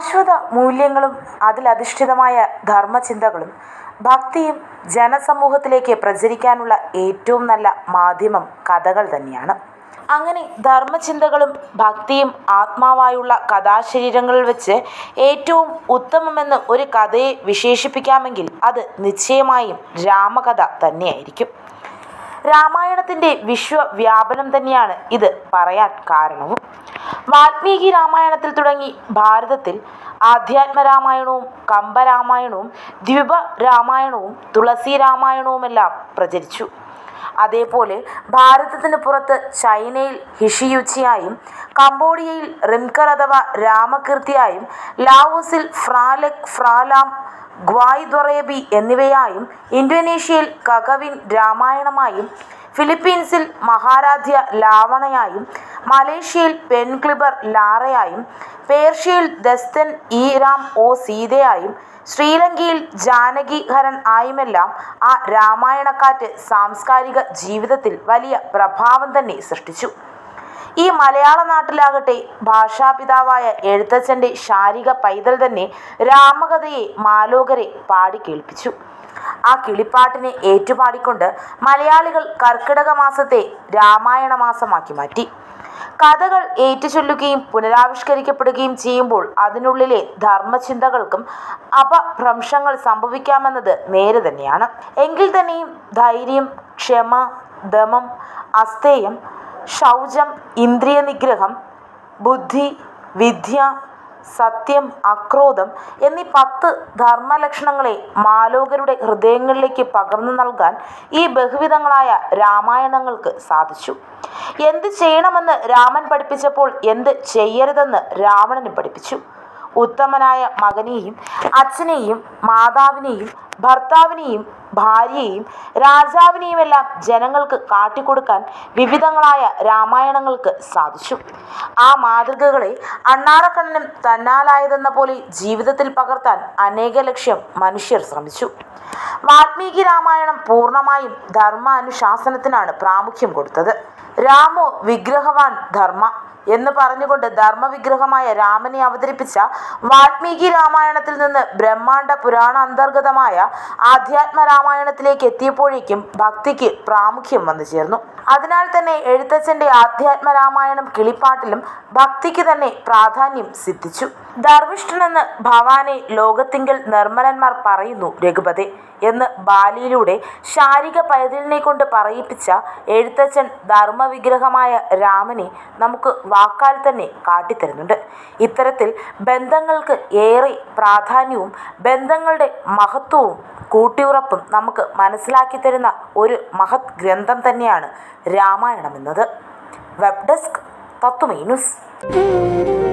ശാശ്വത മൂല്യങ്ങളും അതിലധിഷ്ഠിതമായ ധർമ്മചിന്തകളും ഭക്തിയും ജനസമൂഹത്തിലേക്ക് പ്രചരിക്കാനുള്ള ഏറ്റവും നല്ല മാധ്യമം കഥകൾ തന്നെയാണ് അങ്ങനെ ധർമ്മചിന്തകളും ഭക്തിയും ആത്മാവായുള്ള കഥാശരീരങ്ങളിൽ വെച്ച് ഏറ്റവും ഉത്തമമെന്ന് ഒരു കഥയെ വിശേഷിപ്പിക്കാമെങ്കിൽ അത് നിശ്ചയമായും രാമകഥ തന്നെയായിരിക്കും രാമായണത്തിൻ്റെ വിശ്വവ്യാപനം തന്നെയാണ് ഇത് പറയാൻ കാരണവും വാൽമീകി രാമായണത്തിൽ തുടങ്ങി ഭാരതത്തിൽ ആധ്യാത്മ രാമായണവും കമ്പരാമായണവും ദ്വിപ രാമായണവും തുളസി രാമായണവുമെല്ലാം പ്രചരിച്ചു അതേപോലെ ഭാരതത്തിന് പുറത്ത് ചൈനയിൽ ഹിഷിയുച്ചിയായും കംബോഡിയയിൽ റിംകർ അഥവാ രാമകീർത്തിയായും ലാവോസിൽ ഫ്രാലെക് ഫ്രാലാം ഗ്വായ്ദൊറേബി എന്നിവയായും ഇന്തോനേഷ്യയിൽ കകവിൻ രാമായണമായും ഫിലിപ്പീൻസിൽ മഹാരാധ്യ ലാവണയായും മലേഷ്യയിൽ പെൻക്ലിബർ ലാറയായും പേർഷ്യയിൽ ദസ്തൻ ഈ രാം ഓ സീതയായും ശ്രീലങ്കയിൽ ജാനകി ഹരൻ ആയുമെല്ലാം ആ രാമായണക്കാറ്റ് സാംസ്കാരിക ജീവിതത്തിൽ വലിയ പ്രഭാവം തന്നെ സൃഷ്ടിച്ചു ഈ മലയാള നാട്ടിലാകട്ടെ ഭാഷാപിതാവായ എഴുത്തച്ഛൻ്റെ ശാരിക പൈതൽ തന്നെ രാമകഥയെ മാലോകരെ പാടി കേൾപ്പിച്ചു ആ കിളിപ്പാട്ടിനെ ഏറ്റുപാടിക്കൊണ്ട് മലയാളികൾ കർക്കിടക മാസത്തെ രാമായണ മാസമാക്കി മാറ്റി കഥകൾ ഏറ്റുചൊല്ലുകയും പുനരാവിഷ്കരിക്കപ്പെടുകയും ചെയ്യുമ്പോൾ അതിനുള്ളിലെ ധർമ്മചിന്തകൾക്കും അപഭ്രംശങ്ങൾ സംഭവിക്കാമെന്നത് നേരെ തന്നെയാണ് എങ്കിൽ തന്നെയും ധൈര്യം ക്ഷമ ദമം അസ്തേയം ശൗചം ഇന്ദ്രിയ നിഗ്രഹം ബുദ്ധി വിദ്യ സത്യം അക്രോധം എന്നീ പത്ത് ധർമ്മലക്ഷണങ്ങളെ മാലോകരുടെ ഹൃദയങ്ങളിലേക്ക് പകർന്നു നൽകാൻ ഈ ബഹുവിധങ്ങളായ രാമായണങ്ങൾക്ക് സാധിച്ചു എന്ത് ചെയ്യണമെന്ന് രാമൻ പഠിപ്പിച്ചപ്പോൾ എന്ത് ചെയ്യരുതെന്ന് രാവണന് പഠിപ്പിച്ചു ഉത്തമനായ മകനെയും അച്ഛനെയും മാതാവിനെയും ഭർത്താവിനെയും ഭാര്യയെയും രാജാവിനെയുമെല്ലാം ജനങ്ങൾക്ക് കാട്ടിക്കൊടുക്കാൻ വിവിധങ്ങളായ രാമായണങ്ങൾക്ക് സാധിച്ചു ആ മാതൃകകളെ അണ്ണാറക്കണ്ണനും തന്നാലായതെന്ന പോലെ ജീവിതത്തിൽ പകർത്താൻ അനേക ലക്ഷ്യം മനുഷ്യർ ശ്രമിച്ചു വാൽമീകി രാമായണം പൂർണ്ണമായും ധർമ്മ അനുശാസനത്തിനാണ് പ്രാമുഖ്യം കൊടുത്തത് രാമോ വിഗ്രഹവാൻ ധർമ്മ എന്ന് പറഞ്ഞുകൊണ്ട് ധർമ്മവിഗ്രഹമായ രാമനെ അവതരിപ്പിച്ച വാൽമീകി രാമായണത്തിൽ നിന്ന് ബ്രഹ്മാണ്ഡ പുരാണ അന്തർഗതമായ ആധ്യാത്മ രാമായണത്തിലേക്ക് എത്തിയപ്പോഴേക്കും ഭക്തിക്ക് പ്രാമുഖ്യം വന്നു ചേർന്നു അതിനാൽ തന്നെ എഴുത്തച്ഛൻ്റെ ആധ്യാത്മ രാമായണം കിളിപ്പാട്ടിലും ഭക്തിക്ക് തന്നെ പ്രാധാന്യം സിദ്ധിച്ചു ധർമ്മിഷ്ഠനെന്ന് ഭവാനെ ലോകത്തിങ്കൽ നിർമ്മലന്മാർ പറയുന്നു രഘുപതെ എന്ന് ബാലിയിലൂടെ ശാരിക പൈതലിനെ കൊണ്ട് പറയിപ്പിച്ച എഴുത്തച്ഛൻ ധർമ്മവിഗ്രഹമായ രാമനെ നമുക്ക് വാക്കാൽ തന്നെ കാട്ടിത്തരുന്നുണ്ട് ഇത്തരത്തിൽ ബന്ധങ്ങൾക്ക് ഏറെ പ്രാധാന്യവും ബന്ധങ്ങളുടെ മഹത്വവും കൂട്ടിയുറപ്പും നമുക്ക് മനസ്സിലാക്കി തരുന്ന ഒരു മഹത് ഗ്രന്ഥം തന്നെയാണ് രാമായണം എന്നത് വെബ് ഡെസ്ക് തത്വമേ ന്യൂസ്